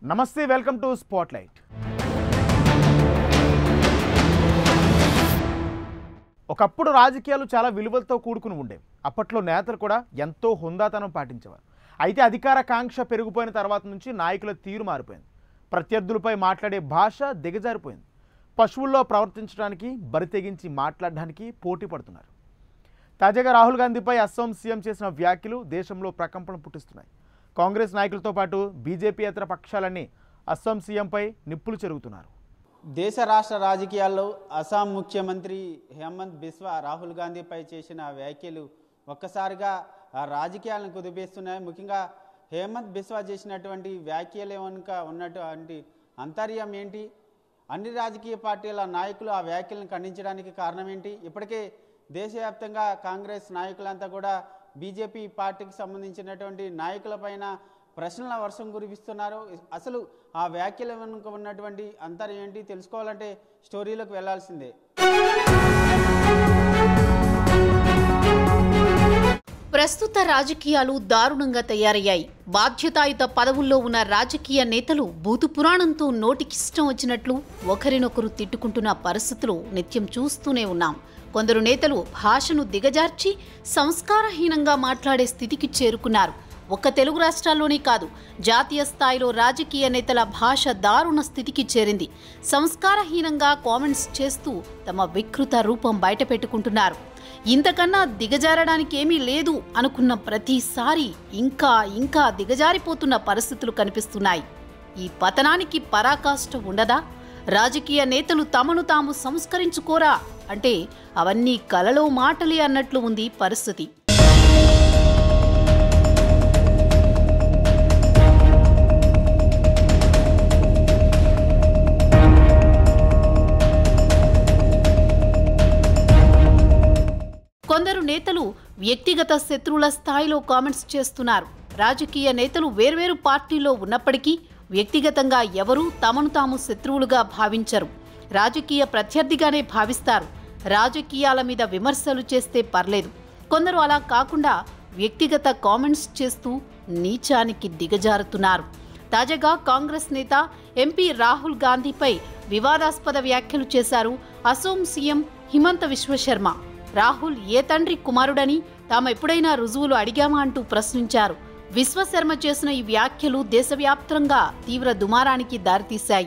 నమస్తే welcome to spotlight ఒకప్పుడు రాజకీయాలు చాలా విలువలతో కూడుకుని ఉండేవి అప్పట్లో నేతలు కూడా ఎంతో హుందాతనం పాటించేవారు అయితే అధికార కాంక్ష పెరిగిపోయిన తర్వాత నుంచి నాయకుల తీరు మారిపోయింది ప్రత్యర్థులపై మాట్లాడే భాష దిగజారిపోయింది పశువుల్లో ప్రవర్తించడానికి బరి తెగించి మాట్లాడడానికి పోటీ పడుతున్నారు తాజాగా రాహుల్ గాంధీపై అస్సాం సీఎం చేసిన వ్యాఖ్యలు దేశంలో ప్రకంపన పుట్టిస్తున్నాయి కాంగ్రెస్ నాయకులతో పాటు బీజేపీయేతర పక్షాలన్నీ అస్సాం సీఎంపై నిప్పులు చెరుగుతున్నారు దేశ రాష్ట్ర రాజకీయాల్లో అస్సాం ముఖ్యమంత్రి హేమంత్ బిస్వా రాహుల్ గాంధీపై చేసిన వ్యాఖ్యలు ఒక్కసారిగా ఆ రాజకీయాలను కుదిపేస్తున్నాయి ముఖ్యంగా హేమంత్ బిస్వా చేసినటువంటి వ్యాఖ్యలు వెనుక ఉన్నటువంటి అంతర్యం ఏంటి అన్ని రాజకీయ పార్టీల నాయకులు ఆ వ్యాఖ్యలను ఖండించడానికి కారణం ఏంటి ఇప్పటికే దేశవ్యాప్తంగా కాంగ్రెస్ నాయకులంతా కూడా బీజేపీ పార్టీకి సంబంధించినటువంటి నాయకులపైన ప్రశ్నల వర్షం కురిపిస్తున్నారు అసలు ఆ వ్యాఖ్యల వెనుక ఉన్నటువంటి అంతరం ఏంటి తెలుసుకోవాలంటే స్టోరీలోకి వెళ్లాల్సిందే ప్రస్తుత రాజకీయాలు దారుణంగా తయారయ్యాయి బాధ్యతాయుత పదవుల్లో ఉన్న రాజకీయ నేతలు బూతు పురాణంతో నోటికిష్టం వచ్చినట్లు ఒకరినొకరు తిట్టుకుంటున్న పరిస్థితులు నిత్యం చూస్తూనే ఉన్నాం కొందరు నేతలు భాషను దిగజార్చి సంస్కారహీనంగా మాట్లాడే స్థితికి చేరుకున్నారు ఒక్క తెలుగు రాష్ట్రాల్లోనే కాదు జాతీయ స్థాయిలో రాజకీయ నేతల భాష దారుణ స్థితికి చేరింది సంస్కారహీనంగా కామెంట్స్ చేస్తూ తమ వికృత రూపం బయటపెట్టుకుంటున్నారు ఇంతకన్నా దిగజారడానికి ఏమీ లేదు అనుకున్న ప్రతిసారి ఇంకా ఇంకా దిగజారిపోతున్న పరిస్థితులు కనిపిస్తున్నాయి ఈ పతనానికి పరాకాష్ట ఉండదా రాజకీయ నేతలు తమను తాము సంస్కరించుకోరా అంటే అవన్నీ కలలో మాటలే అన్నట్లు ఉంది పరిస్థితి కొందరు నేతలు వ్యక్తిగత శత్రువుల స్థాయిలో కామెంట్స్ చేస్తున్నారు రాజకీయ నేతలు వేర్వేరు పార్టీల్లో ఉన్నప్పటికీ వ్యక్తిగతంగా ఎవరూ తమను తాము శత్రువులుగా భావించరు రాజకీయ ప్రత్యర్థిగానే భావిస్తారు రాజకీయాల మీద విమర్శలు చేస్తే పర్లేదు కొందరు అలా కాకుండా వ్యక్తిగత కామెంట్స్ చేస్తూ నీచానికి దిగజారుతున్నారు తాజాగా కాంగ్రెస్ నేత ఎంపీ రాహుల్ గాంధీపై వివాదాస్పద వ్యాఖ్యలు చేశారు అసోం సీఎం హిమంత విశ్వశర్మ రాహుల్ ఏ తండ్రి కుమారుడని తాము ఎప్పుడైనా రుజువులు అడిగామా అంటూ ప్రశ్నించారు విశ్వశర్మ చేసిన ఈ వ్యాఖ్యలు దేశవ్యాప్తంగా తీవ్ర దుమారానికి దారితీశాయి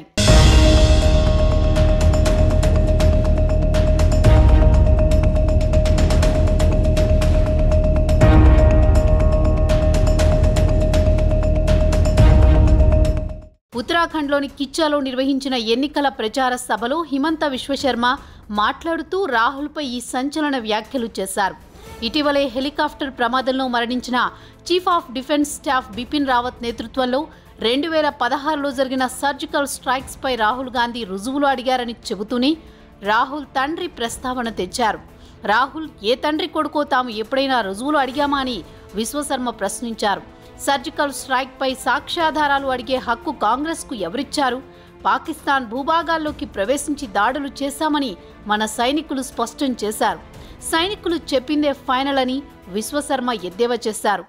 ఉత్తరాఖండ్లోని కిచ్చాలో నిర్వహించిన ఎన్నికల ప్రచార సభలో హిమంత విశ్వశర్మ మాట్లాడుతూ రాహుల్పై ఈ సంచలన వ్యాఖ్యలు చేశారు ఇటీవలే హెలికాప్టర్ ప్రమాదంలో మరణించిన chief of defence staff Bipin Rawat నేతృత్వంలో రెండు వేల పదహారులో జరిగిన సర్జికల్ స్ట్రైక్స్పై రాహుల్ గాంధీ రుజువులు అడిగారని చెబుతూనే రాహుల్ తండ్రి ప్రస్తావన తెచ్చారు రాహుల్ ఏ తండ్రి కొడుకో తాము ఎప్పుడైనా రుజువులు అడిగామా అని విశ్వశర్మ ప్రశ్నించారు సర్జికల్ స్ట్రైక్పై సాక్ష్యాధారాలు అడిగే హక్కు కాంగ్రెస్కు ఎవరిచ్చారు పాకిస్తాన్ భూభాగాల్లోకి ప్రవేశించి దాడులు చేశామని మన సైనికులు స్పష్టం చేశారు సైనికులు చెప్పిందే ఫైనల్ అని విశ్వశర్మ ఎద్దేవా చేశారు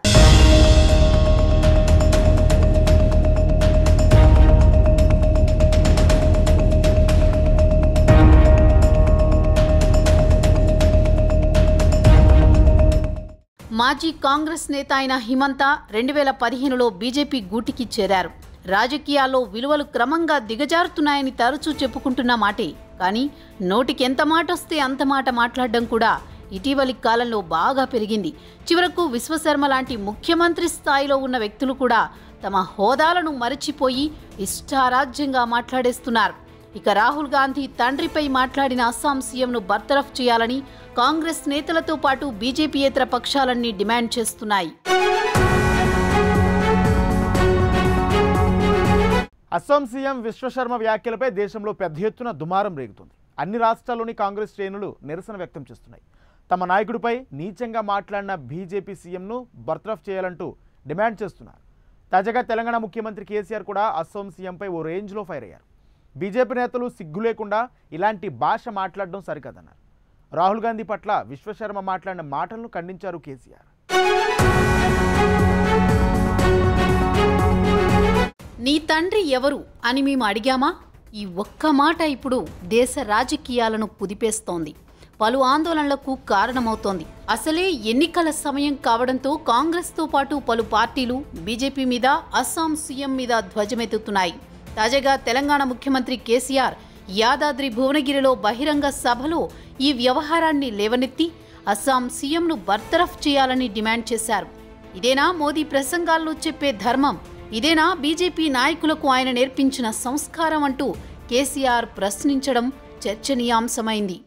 మాజీ కాంగ్రెస్ నేత అయిన హిమంత రెండు వేల పదిహేనులో బీజేపీ గూటికి చేరారు రాజకీయాల్లో విలువలు క్రమంగా దిగజారుతున్నాయని తరచూ చెప్పుకుంటున్న మాటే కానీ నోటికి ఎంత మాట వస్తే అంత మాట మాట్లాడడం కూడా ఇటీవలి కాలంలో బాగా పెరిగింది చివరకు విశ్వశర్మ లాంటి ముఖ్యమంత్రి స్థాయిలో ఉన్న వ్యక్తులు కూడా తమ హోదాలను మరచిపోయి ఇష్టారాజ్యంగా మాట్లాడేస్తున్నారు ఇక రాహుల్ గాంధీ తండ్రిపై మాట్లాడిన అస్సాం సీఎంను బర్తరఫ్ చేయాలని కాంగ్రెస్ నేతలతో పాటు బీజేపీయేతర పక్షాలన్నీ డిమాండ్ చేస్తున్నాయి అస్సాం సీఎం విశ్వశర్మ వ్యాఖ్యలపై దేశంలో పెద్ద ఎత్తున దుమారం రేగుతుంది అన్ని రాష్ట్రాల్లోని కాంగ్రెస్ శ్రేణులు నిరసన వ్యక్తం చేస్తున్నాయి తమ నాయకుడిపై నీచంగా మాట్లాడిన బీజేపీ సీఎంను బర్తరఫ్ చేయాలంటూ డిమాండ్ చేస్తున్నారు తాజాగా తెలంగాణ ముఖ్యమంత్రి కేసీఆర్ కూడా అస్సాం సీఎంపై ఓ రేంజ్లో ఫైర్ అయ్యారు బీజేపీ నేతలు సిగ్గు లేకుండా ఇలాంటి భాష మాట్లాడడం సరికాదన్నారు రాహుల్ గాంధీ పట్ల విశ్వశర్మ మాట్లాడిన మాటలను ఖండించారు కేసీఆర్ నీ తండ్రి ఎవరు అని మేము అడిగామా ఈ ఒక్క మాట ఇప్పుడు దేశ రాజకీయాలను కుదిపేస్తోంది పలు ఆందోళనలకు కారణమవుతోంది అసలే ఎన్నికల సమయం కావడంతో కాంగ్రెస్తో పాటు పలు పార్టీలు బీజేపీ మీద అస్సాం సీఎం మీద ధ్వజమెత్తుతున్నాయి తాజాగా తెలంగాణ ముఖ్యమంత్రి కేసీఆర్ యాదాద్రి భువనగిరిలో బహిరంగ సభలో ఈ వ్యవహారాన్ని లేవనెత్తి అస్సాం సీఎంను బర్తరఫ్ చేయాలని డిమాండ్ చేశారు ఇదేనా మోదీ ప్రసంగాల్లో చెప్పే ధర్మం ఇదేనా బీజేపీ నాయకులకు ఆయన నేర్పించిన సంస్కారం అంటూ కేసీఆర్ ప్రశ్నించడం చర్చనీయాంశమైంది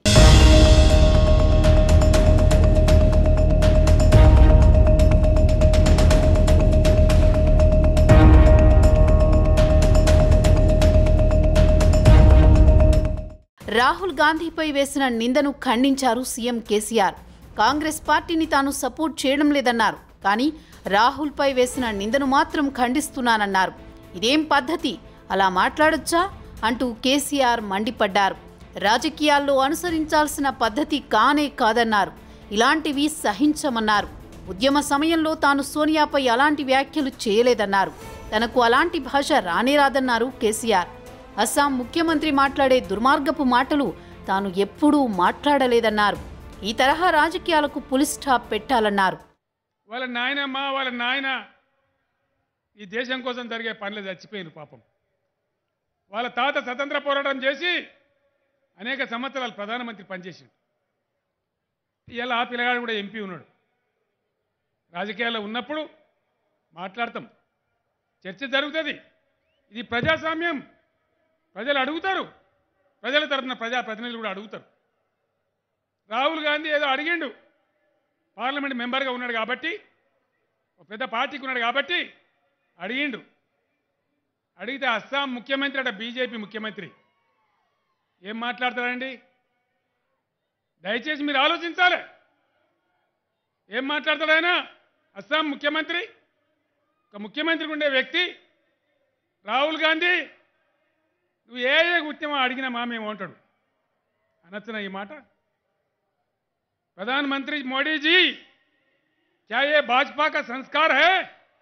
రాహుల్ గాంధీపై వేసిన నిందను ఖండించారు సీఎం కేసీఆర్ కాంగ్రెస్ పార్టీని తాను సపోర్ట్ చేయడం లేదన్నారు కానీ రాహుల్పై వేసిన నిందను మాత్రం ఖండిస్తున్నానన్నారు ఇదేం పద్ధతి అలా మాట్లాడొచ్చా అంటూ కేసీఆర్ మండిపడ్డారు రాజకీయాల్లో అనుసరించాల్సిన పద్ధతి కానే కాదన్నారు ఇలాంటివి సహించమన్నారు ఉద్యమ సమయంలో తాను సోనియాపై అలాంటి వ్యాఖ్యలు చేయలేదన్నారు తనకు అలాంటి భాష రానే రాదన్నారు కేసీఆర్ అస్సాం ముఖ్యమంత్రి మాట్లాడే దుర్మార్గపు మాటలు తాను ఎప్పుడూ మాట్లాడలేదన్నారు ఈ తరహా రాజకీయాలకు పులి స్టాప్ పెట్టాలన్నారు వాళ్ళ నాయనమ్మ వాళ్ళ నాయన ఈ దేశం కోసం జరిగే పనులు చచ్చిపోయారు పాపం వాళ్ళ తాత స్వతంత్ర పోరాటం చేసి అనేక సంవత్సరాలు ప్రధానమంత్రి పనిచేసిండు ఇలా ఆ పిల్లగాడు కూడా ఎంపీ ఉన్నాడు రాజకీయాల్లో ఉన్నప్పుడు మాట్లాడతాం చర్చ జరుగుతుంది ఇది ప్రజాస్వామ్యం ప్రజలు అడుగుతారు ప్రజల తరఫున ప్రజా ప్రతినిధులు కూడా అడుగుతారు రాహుల్ గాంధీ ఏదో అడిగిండు పార్లమెంట్ మెంబర్గా ఉన్నాడు కాబట్టి ఒక పెద్ద పార్టీకి ఉన్నాడు కాబట్టి అడిగిండు అడిగితే అస్సాం ముఖ్యమంత్రి అట బీజేపీ ముఖ్యమంత్రి ఏం మాట్లాడతాడండి దయచేసి మీరు ఆలోచించాలి ఏం మాట్లాడతాడు ఆయన అస్సాం ముఖ్యమంత్రి ఒక ముఖ్యమంత్రికి ఉండే వ్యక్తి రాహుల్ గాంధీ నువ్వు ఏ ఏ ఉద్యమం అడిగినా మా మేము అంటాడు అనొచ్చునా ఈ మాట प्रधानमंत्री मोदी जी क्या ये भाजपा का संस्कार है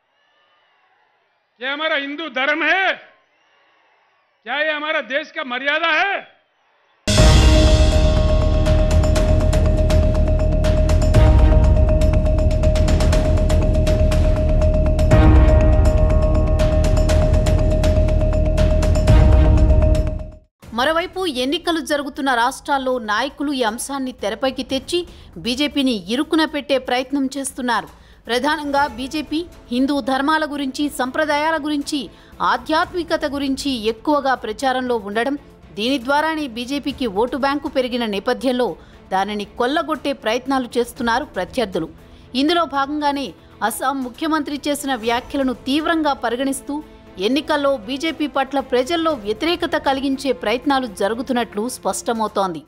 क्या हमारा हिंदू धर्म है क्या ये हमारा देश का मर्यादा है మరోవైపు ఎన్నికలు జరుగుతున్న రాష్ట్రాల్లో నాయకులు ఈ అంశాన్ని తెరపైకి తెచ్చి బీజేపీని ఇరుకున పెట్టే ప్రయత్నం చేస్తున్నారు ప్రధానంగా బీజేపీ హిందూ ధర్మాల గురించి సంప్రదాయాల గురించి ఆధ్యాత్మికత గురించి ఎక్కువగా ప్రచారంలో ఉండడం దీని ద్వారానే బీజేపీకి ఓటు బ్యాంకు పెరిగిన నేపథ్యంలో దానిని కొల్లగొట్టే ప్రయత్నాలు చేస్తున్నారు ప్రత్యర్థులు ఇందులో భాగంగానే అస్సాం ముఖ్యమంత్రి చేసిన వ్యాఖ్యలను తీవ్రంగా పరిగణిస్తూ ఎన్నికల్లో బీజేపీ పట్ల ప్రజల్లో వ్యతిరేకత కలిగించే ప్రయత్నాలు జరుగుతున్నట్లు స్పష్టమవుతోంది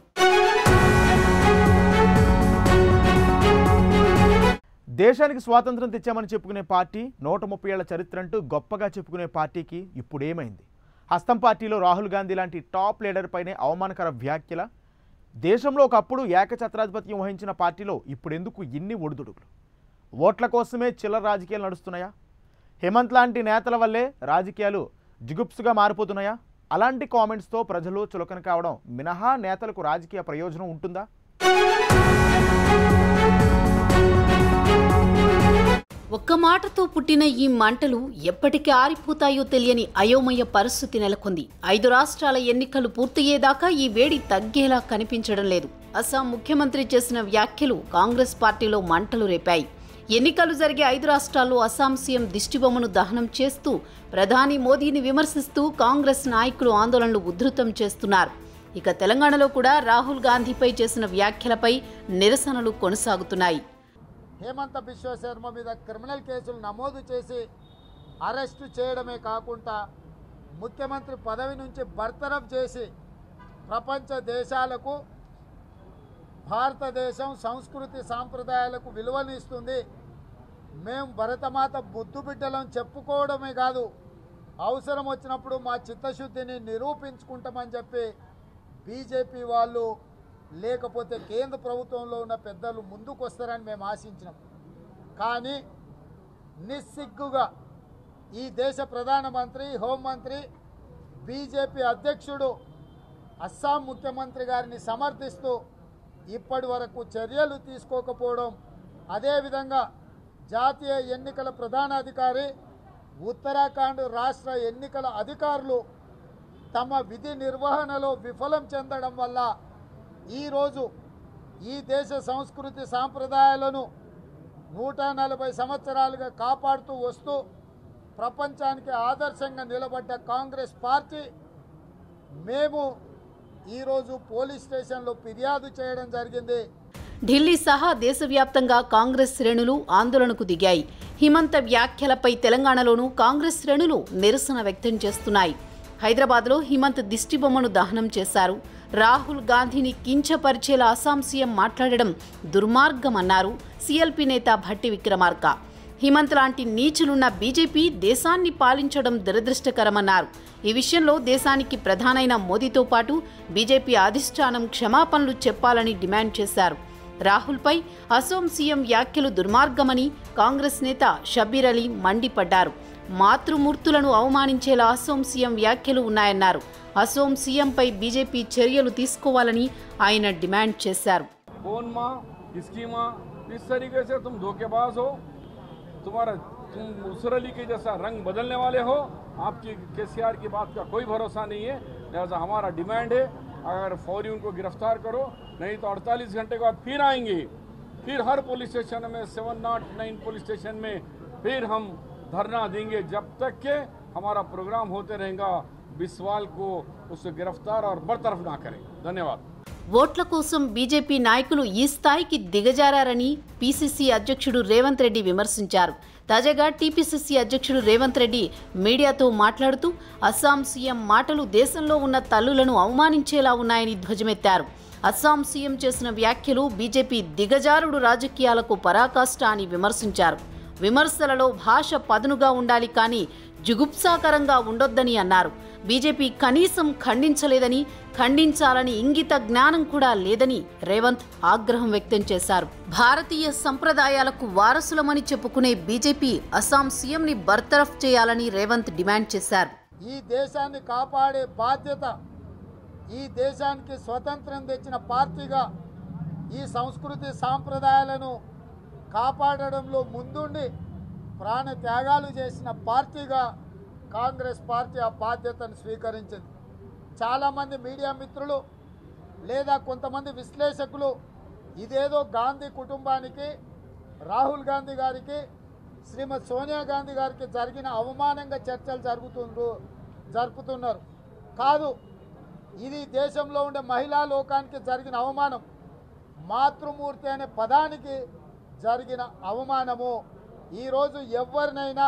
దేశానికి స్వాతంత్రం తెచ్చామని చెప్పుకునే పార్టీ నూట ముప్పై ఏళ్ల చరిత్ర అంటూ గొప్పగా చెప్పుకునే పార్టీకి ఇప్పుడు ఏమైంది హస్తం పార్టీలో రాహుల్ గాంధీ లాంటి టాప్ లీడర్ పైనే అవమానకర వ్యాఖ్యల దేశంలో ఒకప్పుడు ఏకఛత్రాధిపత్యం వహించిన పార్టీలో ఇప్పుడెందుకు ఇన్ని ఒడిదుడుకులు ఓట్ల కోసమే చిల్లర రాజకీయాలు నడుస్తున్నాయా హేమంత్ లాంటి నేతల వల్లే రాజకీయాలు జిగుప్సుగా మారిపోతున్నాయా అలాంటి కామెంట్స్తో ప్రజలు చులకన కావడం మినహా నేతలకు రాజకీయ ప్రయోజనం ఉంటుందా ఒక్క మాటతో పుట్టిన ఈ మంటలు ఎప్పటికి ఆరిపోతాయో తెలియని అయోమయ పరిస్థితి నెలకొంది ఐదు రాష్ట్రాల ఎన్నికలు పూర్తయ్యేదాకా ఈ వేడి తగ్గేలా కనిపించడం లేదు అస్సాం ముఖ్యమంత్రి చేసిన వ్యాఖ్యలు కాంగ్రెస్ పార్టీలో మంటలు రేపాయి ఎన్నికలు జరిగే ఐదు రాష్ట్రాల్లో అస్సాం సీఎం దిష్టిబొమ్మను దహనం చేస్తూ ప్రధాని మోదీని విమర్శిస్తూ కాంగ్రెస్ నాయకులు ఆందోళనలు ఉధృతం చేస్తున్నారు ఇక తెలంగాణలో కూడా రాహుల్ గాంధీపై చేసిన వ్యాఖ్యలపై నిరసనలు కొనసాగుతున్నాయి హేమంత బిశ్వ శర్మ మీద క్రిమినల్ కేసులు నమోదు చేసి అరెస్టు చేయడమే కాకుండా ముఖ్యమంత్రి పదవి నుంచి బర్తరఫ్ చేసి ప్రపంచ దేశాలకు భారతదేశం సంస్కృతి సాంప్రదాయాలకు విలువనిస్తుంది మేము భరతమాత బుద్ధు బిడ్డలను చెప్పుకోవడమే కాదు అవసరం వచ్చినప్పుడు మా చిత్తశుద్ధిని నిరూపించుకుంటామని చెప్పి బీజేపీ వాళ్ళు లేకపోతే కేంద్ర ప్రభుత్వంలో ఉన్న పెద్దలు ముందుకు వస్తారని మేము ఆశించినాం కానీ నిస్సిగ్గుగా ఈ దేశ ప్రధానమంత్రి హోంమంత్రి బీజేపీ అధ్యక్షుడు అస్సాం ముఖ్యమంత్రి గారిని సమర్థిస్తూ ఇప్పటి వరకు చర్యలు తీసుకోకపోవడం అదేవిధంగా జాతీయ ఎన్నికల ప్రధానాధికారి ఉత్తరాఖండ్ రాష్ట్ర ఎన్నికల అధికారులు తమ విధి నిర్వహణలో విఫలం చెందడం వల్ల ఈరోజు ఈ దేశ సంస్కృతి సాంప్రదాయాలను నూట నలభై సంవత్సరాలుగా కాపాడుతూ వస్తూ ప్రపంచానికి ఆదర్శంగా నిలబడ్డ కాంగ్రెస్ పార్టీ మేము ఈరోజు పోలీస్ స్టేషన్లో ఫిర్యాదు చేయడం జరిగింది ఢిల్లీ సహా దేశవ్యాప్తంగా కాంగ్రెస్ శ్రేణులు ఆందోళనకు దిగాయి హిమంత వ్యాఖ్యలపై తెలంగాణలోనూ కాంగ్రెస్ శ్రేణులు నిరసన వ్యక్తం చేస్తున్నాయి హైదరాబాద్లో హిమంత్ దిష్టిబొమ్మను దహనం చేశారు రాహుల్ గాంధీని కించపరిచేలా అస్సాం సీఎం మాట్లాడడం దుర్మార్గమన్నారు సీఎల్పీ నేత భట్టి విక్రమార్క హిమంత్ లాంటి నీచులున్న బీజేపీ దేశాన్ని పాలించడం దురదృష్టకరమన్నారు ఈ విషయంలో దేశానికి ప్రధానైన మోదీతో పాటు బీజేపీ అధిష్టానం క్షమాపణలు చెప్పాలని డిమాండ్ చేశారు రాహుల్పై అసోం సీఎం వ్యాఖ్యలు దుర్మార్గమని కాంగ్రెస్ నేత షబీర్ అలీ మండిపడ్డారు మాతృమూర్తులను అవమానించేలా అసోం సీఎం వ్యాఖ్యలు ఉన్నాయన్నారు అసోం సీఎంపై బీజేపీ చర్యలు తీసుకోవాలని ఆయన డిమాండ్ చేశారు कौन माँ किसकी माँ इस तरीके से तुम धोखेबाज हो तुम्हारा तुम उसर अली के जैसा रंग बदलने वाले हो आपकी केसीआर की बात का कोई भरोसा नहीं है लिहाजा हमारा डिमांड है अगर फौरी उनको गिरफ्तार करो नहीं तो 48 घंटे के बाद फिर आएंगे फिर हर पुलिस स्टेशन में seven not nine police station में फिर हम धरना देंगे जब तक के हमारा प्रोग्राम होते रहेगा बिस्वाल को उससे गिरफ्तार और बरतरफ ना करें धन्यवाद ఓట్ల కోసం బీజేపీ నాయకులు ఈ స్థాయికి దిగజారని పీసీసీ అధ్యక్షుడు రేవంత్ రెడ్డి విమర్శించారు తాజాగా టీపీసీసీ అధ్యక్షుడు రేవంత్ రెడ్డి మీడియాతో మాట్లాడుతూ అస్సాం సీఎం మాటలు దేశంలో ఉన్న తల్లులను అవమానించేలా ఉన్నాయని ధ్వజమెత్తారు అస్సాం సీఎం చేసిన వ్యాఖ్యలు బీజేపీ దిగజారుడు రాజకీయాలకు పరాకాష్ట అని విమర్శించారు విమర్శలలో భాష పదునుగా ఉండాలి కానీ జుగుప్సాకరంగా ఉండొద్దని అన్నారు బీజేపీ కనీసం ఖండించలేదని ఖండించాలని ఇంగిత జ్ఞానం కూడా లేదని రేవంత్ ఆగ్రహం వ్యక్తం చేశారు భారతీయ సంప్రదాయాలకు వారసులమని చెప్పుకునే బీజేపీ అస్సాం సీఎంని బర్తరఫ్ చేయాలని రేవంత్ డిమాండ్ చేశారు ఈ దేశాన్ని కాపాడే బాధ్యత ఈ దేశానికి స్వతంత్రం తెచ్చిన పార్టీగా ఈ సంస్కృతి సాంప్రదాయాలను కాపాడడంలో ముందుండి ప్రాణ త్యాగాలు చేసిన పార్టీగా కాంగ్రెస్ పార్టీ ఆ బాధ్యతను స్వీకరించింది చాలామంది మీడియా మిత్రులు లేదా కొంతమంది విశ్లేషకులు ఇదేదో గాంధీ కుటుంబానికి రాహుల్ గాంధీ గారికి శ్రీమతి సోనియా గాంధీ గారికి జరిగిన అవమానంగా చర్చలు జరుగుతుండ్రు జరుపుతున్నారు కాదు ఇది దేశంలో ఉండే మహిళా లోకానికి జరిగిన అవమానం మాతృమూర్తి అనే పదానికి జరిగిన అవమానము ఈరోజు ఎవరినైనా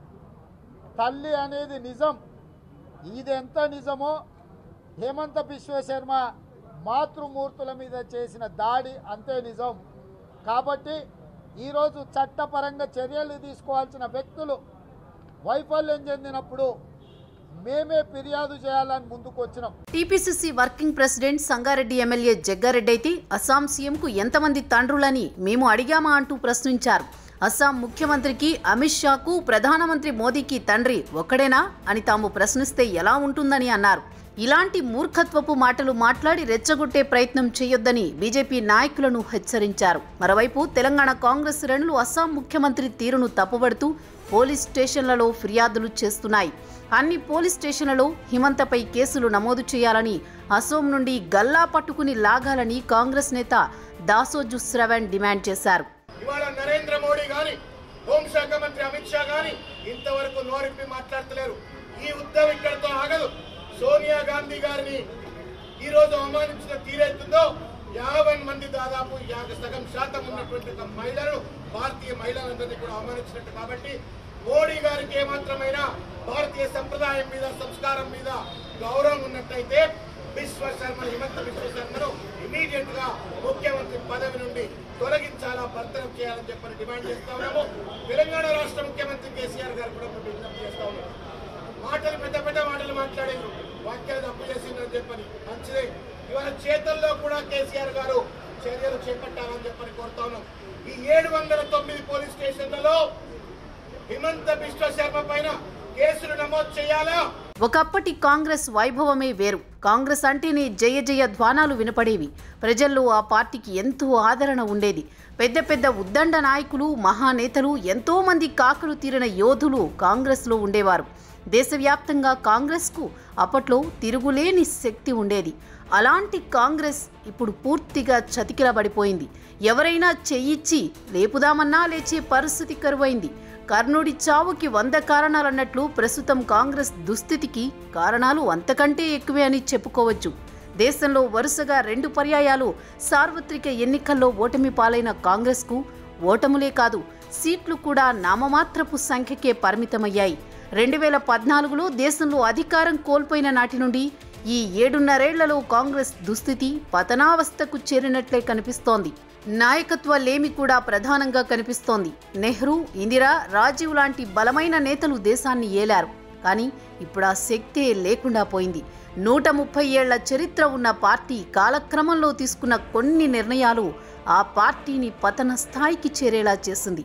తల్లి అనేది నిజం ఇది ఎంత నిజమో హేమంత బిశ్వ శర్మ మాతృమూర్తుల మీద చేసిన దాడి అంతే నిజం కాబట్టి ఈరోజు చట్టపరంగా చర్యలు తీసుకోవాల్సిన వ్యక్తులు వైఫల్యం చెందినప్పుడు మేమే ఫిర్యాదు చేయాలని ముందుకు వచ్చినాం TPCC working president Sangareddy MLA Jagga Reddy అయితే అస్సాం సీఎంకు ఎంతమంది తండ్రులని మేము అడిగామా అంటూ ప్రశ్నించారు అస్సాం ముఖ్యమంత్రికి అమిత్ షాకు ప్రధానమంత్రి మోదీకి తండ్రి ఒక్కడేనా అని తాము ప్రశ్నిస్తే ఎలా ఉంటుందని అన్నారు ఇలాంటి మూర్ఖత్వపు మాటలు మాట్లాడి రెచ్చగొట్టే ప్రయత్నం చేయొద్దని బీజేపీ నాయకులను హెచ్చరించారు మరోవైపు తెలంగాణ కాంగ్రెస్ శ్రేణులు అస్సాం ముఖ్యమంత్రి తీరును తప్పుబడుతూ పోలీస్ స్టేషన్లలో ఫిర్యాదులు చేస్తున్నాయి అన్ని పోలీస్ స్టేషన్లలో హిమంతపై కేసులు నమోదు చేయాలని అసోం నుండి గల్లా పట్టుకుని లాగాలని కాంగ్రెస్ నేత దాసోజు శ్రవణ్ డిమాండ్ చేశారు ఇవాళ నరేంద్ర మోడీ గాని హోంశాఖ మంత్రి అమిత్ షా గాని ఇంతవరకు నోరిప్పి మాట్లాడతలేరు ఈ ఉద్యమం ఇక్కడితో ఆగదు సోనియా గాంధీ గారిని ఈ రోజు అవమానించిన తీరేతుందో యాభై మంది దాదాపు యాభై సగం శాతం ఉన్నటువంటి ఒక మహిళలు భారతీయ మహిళలందరినీ కూడా అవమానించినట్టు కాబట్టి మోడీ గారికి ఏమాత్రమైనా భారతీయ సంప్రదాయం మీద సంస్కారం మీద గౌరవం ఉన్నట్టయితే విశ్వ శర్మ హిమంత విశ్వ శర్మను ఇమీడియట్ గా ముఖ్యమంత్రి పదవి నుండి తొలగించాలా భర్తనం చేయాలని చెప్పని డిమాండ్ చేస్తా ఉన్నాము తెలంగాణ రాష్ట్ర ముఖ్యమంత్రి కేసీఆర్ గారు కూడా మేము విజ్ఞప్తి చేస్తా ఉన్నాము మాటలు పెద్ద పెద్ద మాటలు మాట్లాడారు వాక్యాలు తప్పు చేసిందని చెప్పని మంచిదే ఇవాళ చేతల్లో కూడా కేసీఆర్ గారు చర్యలు చేపట్టాలని చెప్పని కోరుతా ఉన్నాం ఈ ఏడు వందల తొమ్మిది పోలీస్ స్టేషన్లలో హిమంత బిశ్వ శర్మ పైన కేసులు నమోదు చేయాలా ఒకప్పటి కాంగ్రెస్ వైభవమే వేరు కాంగ్రెస్ అంటేనే జయ జయ ధ్వానాలు వినపడేవి ప్రజల్లో ఆ పార్టీకి ఎంతో ఆదరణ ఉండేది పెద్ద పెద్ద ఉద్దండ నాయకులు మహానేతలు ఎంతో మంది కాకులు తీరిన యోధులు కాంగ్రెస్లో ఉండేవారు దేశవ్యాప్తంగా కాంగ్రెస్కు అప్పట్లో తిరుగులేని శక్తి ఉండేది అలాంటి కాంగ్రెస్ ఇప్పుడు పూర్తిగా చతికిలబడిపోయింది ఎవరైనా చెయ్యిచ్చి లేపుదామన్నా లేచే పరిస్థితి కరువైంది కర్ణుడి చావుకి వంద కారణాలన్నట్లు ప్రస్తుతం కాంగ్రెస్ దుస్థితికి కారణాలు అంతకంటే ఎక్కువే అని చెప్పుకోవచ్చు దేశంలో వరుసగా రెండు పర్యాయాలు సార్వత్రిక ఎన్నికల్లో ఓటమి పాలైన కాంగ్రెస్కు ఓటములే కాదు సీట్లు కూడా నామమాత్రపు సంఖ్యకే పరిమితమయ్యాయి రెండు వేల పద్నాలుగులో దేశంలో అధికారం కోల్పోయిన నాటి నుండి ఈ ఏడున్నరేళ్లలో కాంగ్రెస్ దుస్థితి పతనావస్థకు చేరినట్లే కనిపిస్తోంది నాయకత్వ లేమి కూడా ప్రధానంగా కనిపిస్తోంది నెహ్రూ ఇందిరా రాజీవ్ లాంటి బలమైన నేతలు దేశాన్ని ఏలారు కానీ ఇప్పుడు ఆ శక్తే లేకుండా పోయింది నూట ముప్పై ఏళ్ల చరిత్ర ఉన్న పార్టీ కాలక్రమంలో తీసుకున్న కొన్ని నిర్ణయాలు ఆ పార్టీని పతన స్థాయికి చేరేలా చేసింది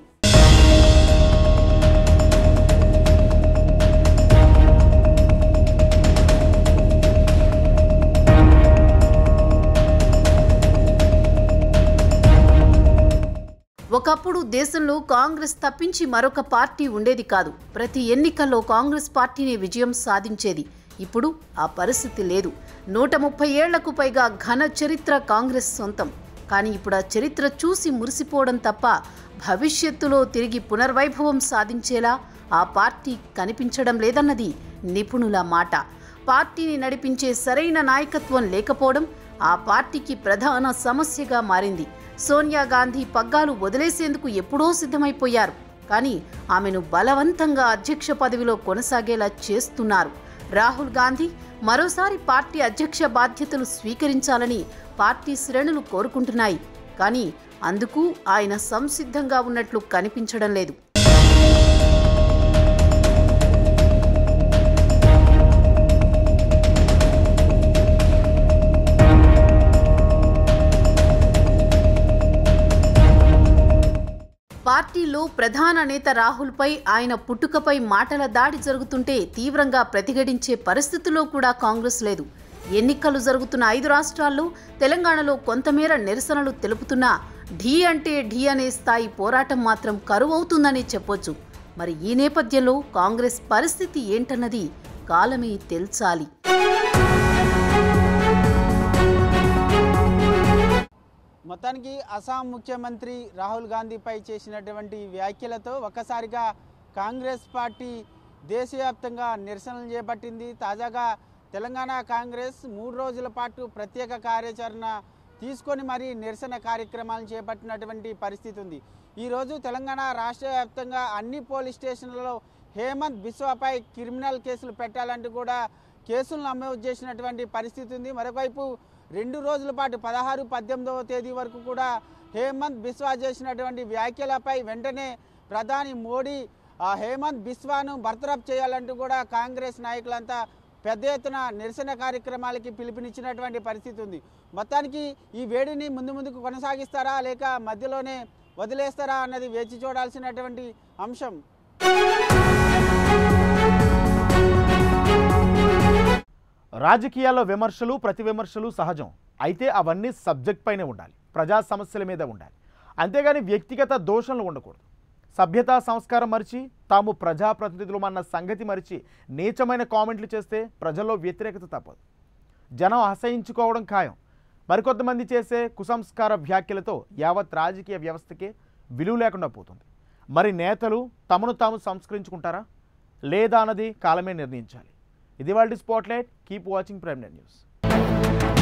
ఒకప్పుడు దేశంలో కాంగ్రెస్ తప్పించి మరొక పార్టీ ఉండేది కాదు ప్రతి ఎన్నికల్లో కాంగ్రెస్ పార్టీనే విజయం సాధించేది ఇప్పుడు ఆ పరిస్థితి లేదు నూట ముప్పై ఏళ్లకు పైగా ఘన చరిత్ర కాంగ్రెస్ సొంతం కానీ ఇప్పుడు ఆ చరిత్ర చూసి మురిసిపోవడం తప్ప భవిష్యత్తులో తిరిగి పునర్వైభవం సాధించేలా ఆ పార్టీ కనిపించడం లేదన్నది నిపుణుల మాట పార్టీని నడిపించే సరైన నాయకత్వం లేకపోవడం ఆ పార్టీకి ప్రధాన సమస్యగా మారింది సోనియా గాంధీ పగ్గాలు వదిలేసేందుకు ఎప్పుడో సిద్ధమైపోయారు కానీ ఆమెను బలవంతంగా అధ్యక్ష పదవిలో కొనసాగేలా చేస్తున్నారు రాహుల్ గాంధీ మరోసారి పార్టీ అధ్యక్ష బాధ్యతలు స్వీకరించాలని పార్టీ శ్రేణులు కోరుకుంటున్నాయి కానీ అందుకు ఆయన సంసిద్ధంగా ఉన్నట్లు కనిపించడం లేదు పార్టీలో ప్రధాన నేత రాహుల్పై ఆయన పుట్టుకపై మాటల దాడి జరుగుతుంటే తీవ్రంగా ప్రతిఘటించే పరిస్థితిలో కూడా కాంగ్రెస్ లేదు ఎన్నికలు జరుగుతున్న ఐదు రాష్ట్రాల్లో తెలంగాణలో కొంతమేర నిరసనలు తెలుపుతున్నా ఢీ అంటే ఢీ అనే స్థాయి పోరాటం మాత్రం కరువవుతుందని చెప్పొచ్చు మరి ఈ నేపథ్యంలో కాంగ్రెస్ పరిస్థితి ఏంటన్నది కాలమే తెల్చాలి మొత్తానికి అస్సాం ముఖ్యమంత్రి రాహుల్ గాంధీపై చేసినటువంటి వ్యాఖ్యలతో ఒక్కసారిగా కాంగ్రెస్ పార్టీ దేశవ్యాప్తంగా నిరసనలు చేపట్టింది తాజాగా తెలంగాణ కాంగ్రెస్ మూడు రోజుల పాటు ప్రత్యేక కార్యాచరణ తీసుకొని మరీ నిరసన కార్యక్రమాలను చేపట్టినటువంటి పరిస్థితి ఉంది ఈరోజు తెలంగాణ రాష్ట్ర వ్యాప్తంగా అన్ని పోలీస్ స్టేషన్లలో హేమంత్ బిస్వాపై క్రిమినల్ కేసులు పెట్టాలంటూ కూడా కేసులు నమోదు చేసినటువంటి పరిస్థితి ఉంది మరోవైపు రెండు రోజుల పాటు పదహారు పద్దెనిమిదవ తేదీ వరకు కూడా హేమంత్ బిస్వా చేసినటువంటి వ్యాఖ్యలపై వెంటనే ప్రధాని మోడీ ఆ హేమంత్ బిస్వాను బర్తరఫ్ చేయాలంటూ కూడా కాంగ్రెస్ నాయకులంతా పెద్ద ఎత్తున నిరసన కార్యక్రమాలకి పిలుపునిచ్చినటువంటి పరిస్థితి ఉంది మొత్తానికి ఈ వేడిని ముందు ముందుకు కొనసాగిస్తారా లేక మధ్యలోనే వదిలేస్తారా అన్నది వేచి చూడాల్సినటువంటి అంశం రాజకీయాల్లో విమర్శలు ప్రతి విమర్శలు సహజం అయితే అవన్నీ సబ్జెక్ట్ పైనే ఉండాలి ప్రజా సమస్యల మీద ఉండాలి అంతేగాని వ్యక్తిగత దోషణలు ఉండకూడదు సభ్యతా సంస్కారం మరిచి తాము ప్రజాప్రతినిధులు అన్న సంగతి మరిచి నీచమైన కామెంట్లు చేస్తే ప్రజల్లో వ్యతిరేకత తప్పదు జనం అసహించుకోవడం ఖాయం మరికొంతమంది చేసే కుసంస్కార వ్యాఖ్యలతో యావత్ రాజకీయ వ్యవస్థకే విలువ లేకుండా పోతుంది మరి నేతలు తమను తాము సంస్కరించుకుంటారా లేదా అన్నది కాలమే నిర్ణయించాలి ఇది వాళ్ళ spotlight keep watching prime news